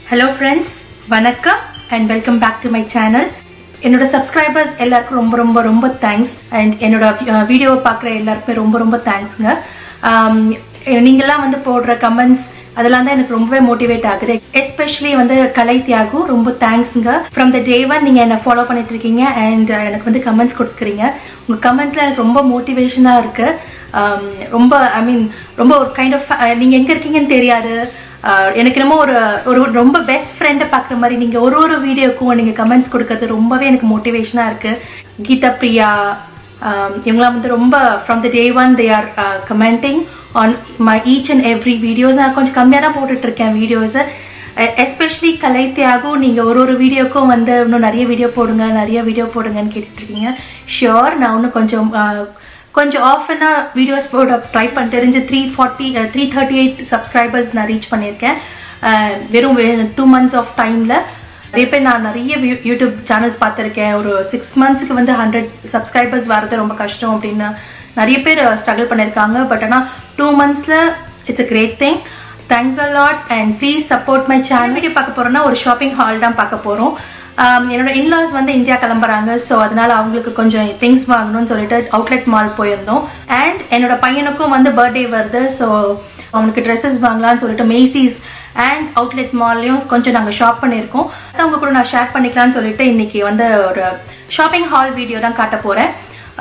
hello friends வணக்கம் and welcome back to my channel என்னோட subscribers எல்லாருக்கும் ரொம்ப ரொம்ப ரொம்ப தேங்க்ஸ் அண்ட் என்னோட வீடியோவை பார்க்குற எல்லாருக்குமே ரொம்ப ரொம்ப தேங்க்ஸுங்க நீங்கள்லாம் வந்து போடுற கமெண்ட்ஸ் அதெல்லாம் தான் எனக்கு ரொம்பவே மோட்டிவேட் ஆகுது எஸ்பெஷலி வந்து கலை தியாகு ரொம்ப தேங்க்ஸுங்க ஃப்ரம் த டே ஒன் நீங்கள் என்னை ஃபாலோ பண்ணிட்டு இருக்கீங்க அண்ட் எனக்கு வந்து கமெண்ட்ஸ் கொடுக்குறீங்க உங்கள் கமெண்ட்ஸில் எனக்கு ரொம்ப மோட்டிவேஷனாக இருக்குது ரொம்ப ஐ மீன் ரொம்ப ஒரு கைண்ட் ஆஃப் நீங்கள் எங்கே இருக்கீங்கன்னு தெரியாது ஆஹ் எனக்கு என்னமோ ஒரு ஒரு ரொம்ப பெஸ்ட் ஃப்ரெண்டை பார்க்குற மாதிரி நீங்கள் ஒரு ஒரு வீடியோக்கும் நீங்கள் கமெண்ட்ஸ் கொடுக்கறது ரொம்பவே எனக்கு மோட்டிவேஷனாக இருக்குது கீதா பிரியா ஆம், இவங்களாம் வந்து ரொம்ப from the day one they are commenting on my each and every videos நான் கொஞ்சம் கம்மியாக தான் போட்டுட்ருக்கேன் வீடியோஸை எஸ்பெஷலி கலை தியாகும் நீங்கள் ஒரு ஒரு வீடியோக்கும் வந்து இன்னும் நிறைய வீடியோ போடுங்க நிறைய வீடியோ போடுங்கன்னு கேட்டுட்ருக்கீங்க ஷியோர் நான் இன்னும் கொஞ்சம் ஆஹ், கொஞ்சம் ஆஃபனாக வீடியோஸ் போட ட்ரை பண்ண தெரிஞ்சு three forty three thirty eight subscribers நான் ரீச் பண்ணியிருக்கேன் அஹ் வெறும் டூ மந்த்ஸ் ஆஃப் டைமில் நிறைய பேர் நான் நிறைய யூ- யூடியூப் சேனல்ஸ் பார்த்துருக்கேன் ஒரு சிக்ஸ் மந்த்ஸ்க்கு வந்து ஹண்ட்ரட் சப்ஸ்கிரைபர்ஸ் வரது ரொம்ப கஷ்டம் அப்படின்னு நிறைய பேர் ஸ்ட்ரகிள் பண்ணியிருக்காங்க பட் ஆனால் டூ மந்த்ஸில் it's a great thing thanks a lot and please support my channel video பார்க்க போகிறோன்னா ஒரு ஷாப்பிங் ஹால் தான் பார்க்க போகிறோம் என்னோட இன்லாஸ் வந்து இந்தியா கிளம்புறாங்க ஸோ அதனால அவங்களுக்கு கொஞ்சம் திங்ஸ் வாங்கணும்னு சொல்லிட்டு அவுட்லெட் மால் போயிருந்தோம் அண்ட் என்னோட பையனுக்கும் வந்து பர்த்டே வருது ஸோ அவனுக்கு ட்ரெஸ்ஸஸ் வாங்கலாம்னு சொல்லிட்டு மேசிஸ் அண்ட் அவுட்லெட் மால்லையும் கொஞ்சம் நாங்கள் ஷாப் பண்ணியிருக்கோம் அதை அவங்க கூட நான் ஷேர் பண்ணிக்கலாம்னு சொல்லிட்டு இன்னைக்கு வந்து ஒரு ஷாப்பிங் ஹால் வீடியோ தான் காட்ட போகிறேன்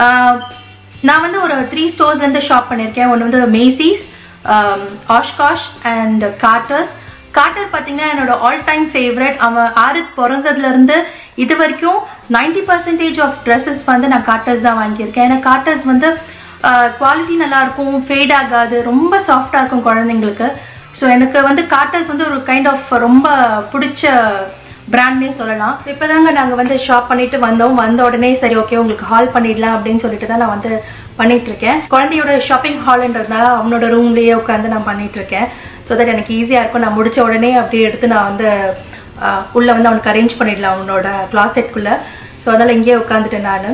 நான் வந்து ஒரு த்ரீ ஸ்டோர்ஸ்லேருந்து ஷாப் பண்ணியிருக்கேன் ஒன்று வந்து Macy's OshKosh and Carter's Carter பார்த்தீங்கன்னா என்னோட ஆல் டைம் ஃபேவரட் அவன் ஆறுத் பிறந்ததுலேருந்து இது வரைக்கும் நைன்டி பர்சன்டேஜ் ஆஃப் ட்ரெஸ்ஸஸ் வந்து நான் கார்ட்டர்ஸ் தான் வாங்கியிருக்கேன் ஏன்னா கார்ட்டர்ஸ் வந்து குவாலிட்டி நல்லா இருக்கும் ஃபேட் ஆகாது ரொம்ப சாஃப்டாக இருக்கும் குழந்தைங்களுக்கு ஸோ எனக்கு வந்து கார்ட்டர்ஸ் வந்து ஒரு கைண்ட் ஆஃப் ரொம்ப பிடிச்ச பிராண்ட்னே சொல்லலாம் ஸோ இப்போ தாங்க நாங்கள் வந்து ஷாப் பண்ணிட்டு வந்தோம் வந்த உடனே சரி ஓகே உங்களுக்கு ஹால் பண்ணிடலாம் அப்படின்னு சொல்லிட்டு தான் நான் வந்து பண்ணிட்டு இருக்கேன் குழந்தையோட ஷாப்பிங் ஹால்ன்றதுனால அவனோட ரூம்லேயே உட்காந்து நான் பண்ணிட்டு இருக்கேன் ஸோ தட் எனக்கு ஈஸியாக இருக்கும் நான் முடிச்ச உடனே அப்படியே எடுத்து நான் வந்து ஆஹ், உள்ள வந்து அவனுக்கு அரேஞ்ச் பண்ணிடலாம் அவனோட கிளாசெட்குள்ளே ஸோ அதனால் இங்கேயே உட்காந்துட்டேன் நான்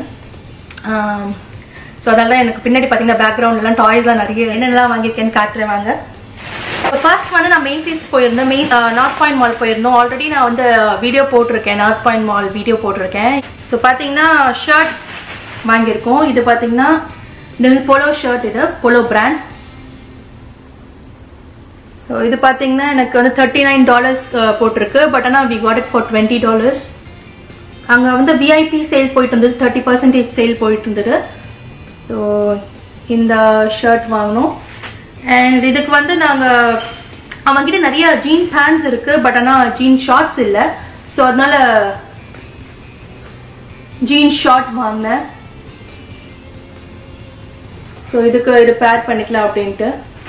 ஸோ அதெல்லாம் எனக்கு பின்னாடி பார்த்தீங்கன்னா பேக்ரவுண்ட்லாம் டாய்ஸ்லாம் நிறைய என்னென்னலாம் வாங்கியிருக்கேன்னு காட்டுறேன் வாங்க ஃபர்ஸ்ட் வந்து நான் மேசிஸ் போயிருந்தேன் மெய் நார்த் பாயிண்ட் மால் போயிருந்தோம் ஆல்ரெடி நான் வந்து வீடியோ போட்டிருக்கேன் நார்த் பாயிண்ட் மால் வீடியோ போட்டிருக்கேன் ஸோ பார்த்தீங்கன்னா ஷர்ட் வாங்கியிருக்கோம் இது பார்த்தீங்கன்னா இது வந்து போலோ ஷர்ட் இது போலோ பிராண்ட் ஸோ இது பார்த்தீங்கன்னா எனக்கு வந்து தேர்ட்டி நைன் டாலர்ஸ் போட்டிருக்கு பட் ஆனால் we got it for twenty dollars அங்கே வந்து விஐபி சேல் போயிட்டு இருந்தது தேர்ட்டி பர்சன்டேஜ் சேல் போயிட்டு இருந்தது ஸோ இந்த ஷர்ட் வாங்கினோம் அண்ட் இதுக்கு வந்து நாங்கள் அவங்ககிட்ட நிறைய ஜீன் பேண்ட்ஸ் இருக்குது பட் ஆனால் ஜீன் ஷார்ட்ஸ் இல்லை ஸோ அதனால ஜீன் ஷார்ட் வாங்கினேன் ஸோ இதுக்கு இது பேர் பண்ணிக்கலாம் அப்படின்ட்டு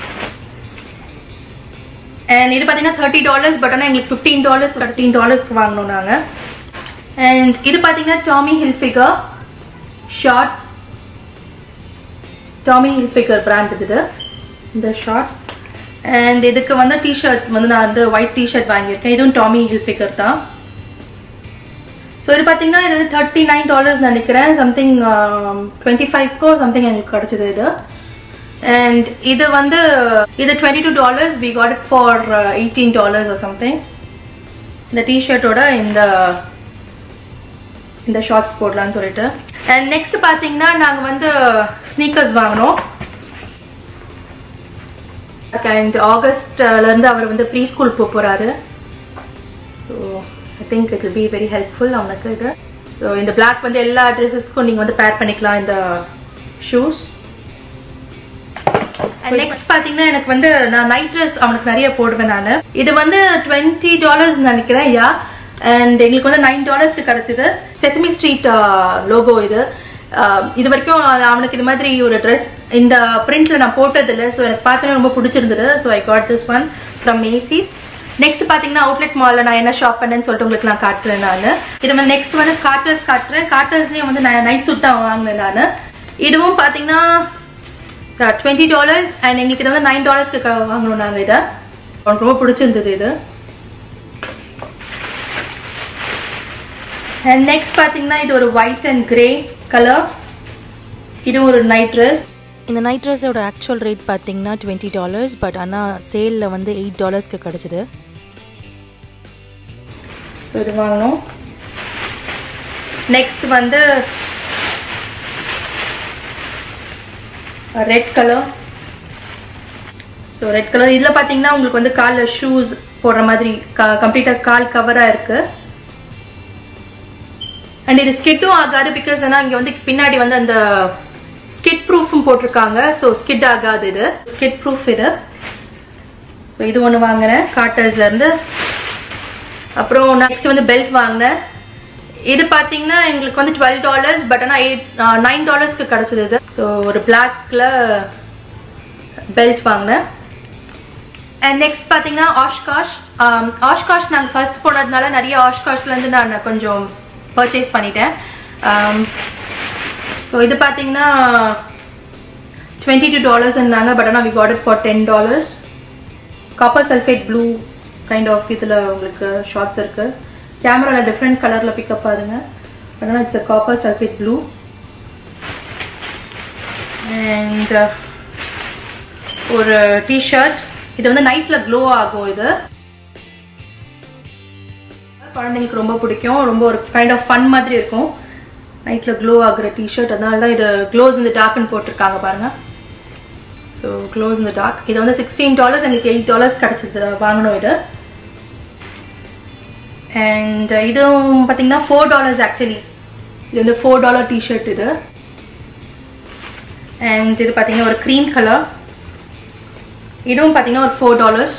அண்ட் இது பார்த்தீங்கன்னா தேர்ட்டி டாலர்ஸ் பட் ஆனால் எங்களுக்கு ஃபிஃப்டீன் டாலர்ஸ் தேர்ட்டீன் டாலர்ஸ்க்கு வாங்கினோம் நாங்கள் அண்ட் இது பார்த்தீங்கன்னா Tommy Hilfiger short Tommy Hilfiger brand இது இந்த ஷார்ட் அண்ட் இதுக்கு வந்து டிஷர்ட் வந்து நான் வந்து ஒயிட் டிஷர்ட் வாங்கியிருக்கேன் இதுவும் டாமி ஹில்ஃபிகர் தான் ஸோ இது பார்த்தீங்கன்னா இது வந்து தேர்ட்டி நைன் டாலர்ஸ் நினைக்கிறேன் சம்திங் டுவெண்ட்டி ஃபைவ்க்கோ சம்திங் எனக்கு கிடச்சிது இது அண்ட் இது வந்து இது twenty two dollars we got it for eighteen dollars something இந்த டிஷர்ட்டோட இந்த இந்த ஷார்ட்ஸ் போடலாம்னு சொல்லிட்டு அண்ட் நெக்ஸ்ட் பார்த்தீங்கன்னா நாங்கள் வந்து ஸ்னீக்கர்ஸ் வாங்கினோம் அண்ட் ஆகஸ்ட்லேருந்து அவர் வந்து ப்ரீ ஸ்கூல் போக போகிறாரு so I think it will be very helpful அவனுக்கு இது ஸோ இந்த பிளாக் வந்து எல்லா ட்ரெஸ்ஸஸ்க்கும் நீங்கள் வந்து பேர் பண்ணிக்கலாம் இந்த ஷூஸ் நெக்ஸ்ட் பார்த்தீங்கன்னா எனக்கு வந்து நான் நைட் ட்ரெஸ் அவனுக்கு நிறைய போடுவேன் நான் இது வந்து டுவெண்ட்டி டாலர்ஸ் நினைக்கிறேன் யா அண்ட் எங்களுக்கு வந்து நைன் டாலர்ஸ்க்கு கிடச்சிது செசமி ஸ்ட்ரீட் லோகோ இது ஆஹ் இது வரைக்கும் அது அவனுக்கு இது மாதிரி ஒரு ட்ரெஸ் இந்த பிரிண்ட்ல நான் போட்டதில்லை ஸோ எனக்கு பார்த்தோன்னே ரொம்ப பிடிச்சிருந்தது so I got this one from Macy's next பார்த்தீங்கன்னா அவுட்லெட் மாலில் நான் என்ன ஷாப் பண்ணேன்னு சொல்லிட்டு உங்களுக்கு நான் காட்டுறேன் நான் இது வந்து நெக்ஸ்ட் வந்து கார்ட்டர்ஸ் காட்டுறேன் கார்ட்டர்ஸ்லேயும் வந்து நான் நைட் சூட் தான் வாங்கினேன் நான் இதுவும் பார்த்தீங்கன்னா டுவெண்ட்டி டாலர்ஸ் அண்ட் எங்களுக்கு இது வந்து நைன் டாலர்ஸ்க்கு வாங்கணும் நாங்கள் இதை எனக்கு ரொம்ப பிடிச்சிருந்தது இது அண்ட் நெக்ஸ்ட் பார்த்தீங்கன்னா இது ஒரு ஒயிட் அண்ட் கிரே கலர் இது ஒரு நைட் ட்ரெஸ் இந்த நைட் ட்ரெஸ்ஸோட ஆக்சுவல் ரேட் பார்த்தீங்கன்னா டுவெண்ட்டி டாலர்ஸ் பட் ஆனால் சேலில் வந்து எயிட் டாலர்ஸ்க்கு கிடச்சிது ஸோ இது வாங்கணும் நெக்ஸ்ட் வந்து red colour so red colour இதில் பார்த்தீங்கன்னா உங்களுக்கு வந்து காலில் ஷூஸ் போடுற மாதிரி கம்ப்ளீட்டாக கால் கவராக இருக்குது அண்ட் இது ஸ்கிட்டும் ஆகாது பிகாஸ் ஏன்னா இங்கே வந்து பின்னாடி வந்து அந்த ஸ்கிட் ப்ரூஃபும் போட்டிருக்காங்க ஸோ ஸ்கிட் ஆகாது இது ஸ்கிட் ப்ரூஃப் இது ஸோ இது ஒன்று வாங்கினேன் காட்டர்ஸ்லேருந்து அப்புறம் நெக்ஸ்ட் வந்து பெல்ட் வாங்கினேன் இது பார்த்தீங்கன்னா எங்களுக்கு வந்து டுவெல் டாலர்ஸ் பட் ஆனால் எயிட் நைன் டாலர்ஸ்க்கு கிடச்சிது இது ஸோ ஒரு பிளாக்ல பெல்ட் வாங்கினேன் அண்ட் நெக்ஸ்ட் பார்த்தீங்கன்னா ஆஷ்காஷ் ஆஷ்காஷ் நாங்கள் ஃபர்ஸ்ட் போனதுனால நிறைய ஆஷ்காஷ்லேருந்து நான் கொஞ்சம் பர்ச்சேஸ் பண்ணிட்டேன் ஸோ இது பார்த்தீங்கன்னா டுவெண்ட்டி டூ டாலர்ஸ் இருந்தாங்க பட் ஆனால் we got it for ten dollars copper sulphate blue kind of இதில் உங்களுக்கு ஷார்ட்ஸ் இருக்குது கேமராவில் டிஃப்ரெண்ட் கலரில் பிக்கப் பாருங்க பட் ஆனால் it's a copper sulphate blue and ஒரு டிஷர்ட் இது வந்து நைட்டில் க்ளோ ஆகும் இது குழந்தைங்களுக்கு ரொம்ப பிடிக்கும் ரொம்ப ஒரு கைண்ட் ஆஃப் ஃபன் மாதிரி இருக்கும் நைட்டில் க்ளோ ஆகுற டிஷர்ட் அதனால தான் இது க்ளோஸ் இந்த டார்க்னு போட்டிருக்காங்க பாருங்க ஸோ க்ளோஸ் இந்த டார்க் இது வந்து சிக்ஸ்டீன் டாலர்ஸ் எங்களுக்கு எயிட் டாலர்ஸ் கிடச்சிது வாங்கணும் இது அண்ட் இதுவும் பார்த்தீங்கன்னா ஃபோர் டாலர்ஸ் ஆக்சுவலி இது வந்து ஃபோர் டாலர் டிஷர்ட் இது அண்ட் இது பார்த்தீங்கன்னா ஒரு க்ரீம் கலர் இதுவும் பார்த்தீங்கன்னா ஒரு ஃபோர் டாலர்ஸ்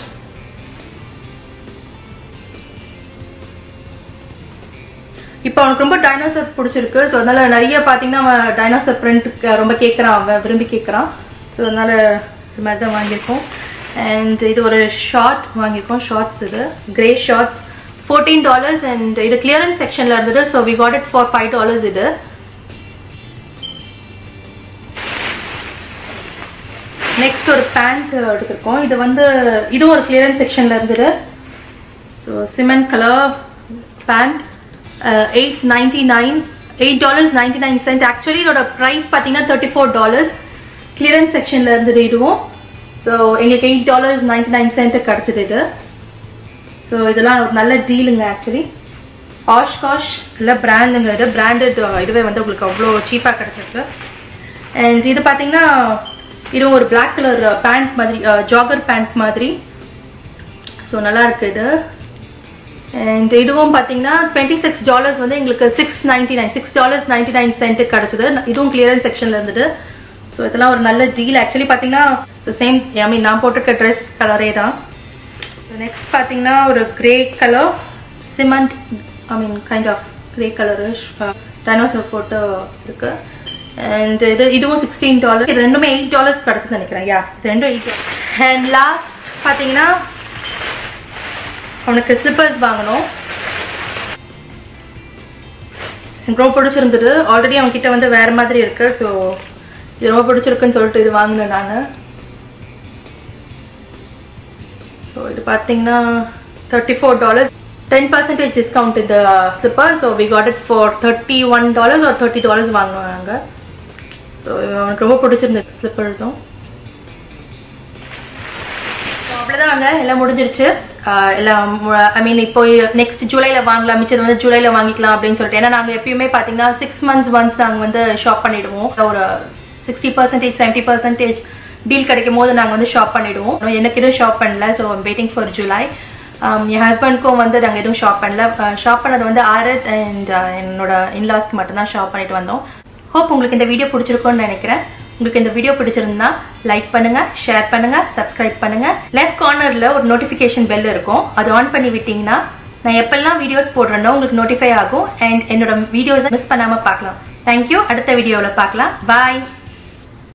இப்போ அவனுக்கு ரொம்ப டைனோசர் பிடிச்சிருக்கு ஸோ அதனால நிறைய பார்த்தீங்கன்னா அவன் டைனோசர் பிரிண்ட் ரொம்ப கேட்குறான் அவன் விரும்பி கேட்குறான் ஸோ அதனால இது மாதிரி தான் வாங்கியிருக்கோம் அண்ட் இது ஒரு ஷார்ட் வாங்கியிருக்கோம் ஷார்ட்ஸ் இது grey shorts fourteen dollars and இது கிளியரன்ஸ் செக்ஷனில் இருந்தது so we got it for five dollars இது நெக்ஸ்ட் ஒரு பேண்ட் எடுத்திருக்கோம் இது வந்து இதுவும் ஒரு கிளியரன்ஸ் செக்ஷனில் இருந்தது so cement colour pant eight ninety nine eight dollars ninety nine cent actually இதோட ப்ரைஸ் பார்த்தீங்கன்னா தேர்ட்டி ஃபோர் டாலர்ஸ் கிளியரன்ஸ் செக்ஷனில் இருந்தது இதுவும் ஸோ எங்களுக்கு eight dollars ninety nine cent கிடச்சிது இது ஸோ இதெல்லாம் ஒரு நல்ல டீலுங்க ஆக்சுவலி ஆஷ் காஷ் இல்லை பிராண்டுங்க இது பிராண்டட் இதுவே வந்து உங்களுக்கு அவ்வளோ சீப்பாக கிடச்சிருக்கு அண்ட் இது பார்த்தீங்கன்னா இதுவும் ஒரு பிளாக் கலர் பேண்ட் மாதிரி ஜாகர் பேண்ட் மாதிரி ஸோ நல்லா இருக்கு இது அண்ட் இதுவும் பார்த்தீங்கன்னா டுவெண்ட்டி சிக்ஸ் டாலர்ஸ் வந்து எங்களுக்கு six ninety nine six dollars ninety nine cent கிடச்சிது இதுவும் கிளியரன்ஸ் செக்ஷனில் இருந்தது ஸோ இதெல்லாம் ஒரு நல்ல டீல் ஆக்சுவலி பார்த்தீங்கன்னா ஸோ சேம் ஐ மீன் நான் போட்டிருக்க ட்ரெஸ் கலரே தான் ஸோ நெக்ஸ்ட் பார்த்தீங்கன்னா ஒரு grey colour cement I mean kind of grey colour dinosaur போட்டு இருக்கு அண்ட் இது இதுவும் சிக்ஸ்டீன் டாலர் இது ரெண்டுமே எயிட் டாலர்ஸ் கிடச்சுன்னு நினைக்கிறேன் யா இது ரெண்டும் எயிட் அண்ட் லாஸ்ட் பார்த்தீங்கன்னா அவனுக்கு ஸ்லிப்பர்ஸ் வாங்கணும் எனக்கு ரொம்ப பிடிச்சிருந்தது ஆல்ரெடி அவன் கிட்ட வந்து வேற மாதிரி இருக்கு ஸோ இது ரொம்ப பிடிச்சிருக்குன்னு சொல்லிட்டு இது வாங்கினேன் நான் ஸோ இது பார்த்தீங்கன்னா thirty four dollars ten percentage discount இந்த slipper so we got it for thirty one dollars ஒரு தேர்ட்டி டாலர்ஸ் வாங்கினோம் நாங்கள் ஸோ அவனுக்கு ரொம்ப பிடிச்சிருந்தது ஸ்லிப்பர்ஸும் அவ்வளோதாங்க எல்லாம் முடிஞ்சிருச்சு ஆஹ் எல்லாம் ஐ மீன் இப்போ நெக்ஸ்ட் ஜூலையில் வாங்கலாம் மிச்சது வந்து ஜூலையில் வாங்கிக்கலாம் அப்படின்னு சொல்லிட்டு ஏன்னா நாங்கள் எப்பயுமே பார்த்தீங்கன்னா சிக்ஸ் மந்த்ஸ் ஒன்ஸ் நாங்கள் வந்து ஷாப் பண்ணிடுவோம் ஒரு sixty percentage seventy percentage deal கிடைக்கும் போது நாங்கள் வந்து ஷாப் பண்ணிடுவோம் எனக்கு எதுவும் ஷாப் பண்ணல ஸோ வெயிட்டிங் ஃபார் ஜூலை என் ஹஸ்பண்ட்க்கும் வந்து நாங்கள் எதுவும் ஷாப் பண்ணல ஷாப் பண்ணது வந்து ஆரத் அண்ட் என்னோட இன்லாஸ்க்கு மட்டும்தான் ஷாப் பண்ணிட்டு வந்தோம் ஹோப் உங்களுக்கு இந்த வீடியோ பிடிச்சிருக்கும்னு நினைக்கிறேன் உங்களுக்கு இந்த வீடியோ பிடிச்சிருந்தா லைக் பண்ணுங்க ஷேர் பண்ணுங்க சப்ஸ்கிரைப் பண்ணுங்க லெஃப்ட் கார்னர்ல ஒரு நோட்டிஃபிகேஷன் பெல் இருக்கும் அது ஆன் பண்ணி விட்டீங்கன்னா நான் எப்பெல்லாம் வீடியோஸ் போடுறேனோ உங்களுக்கு நோட்டிஃபை ஆகும் அண்ட் என்னோட வீடியோஸை மிஸ் பண்ணாம பார்க்கலாம் தேங்க்யூ அடுத்த வீடியோவில் பார்க்கலாம் பாய்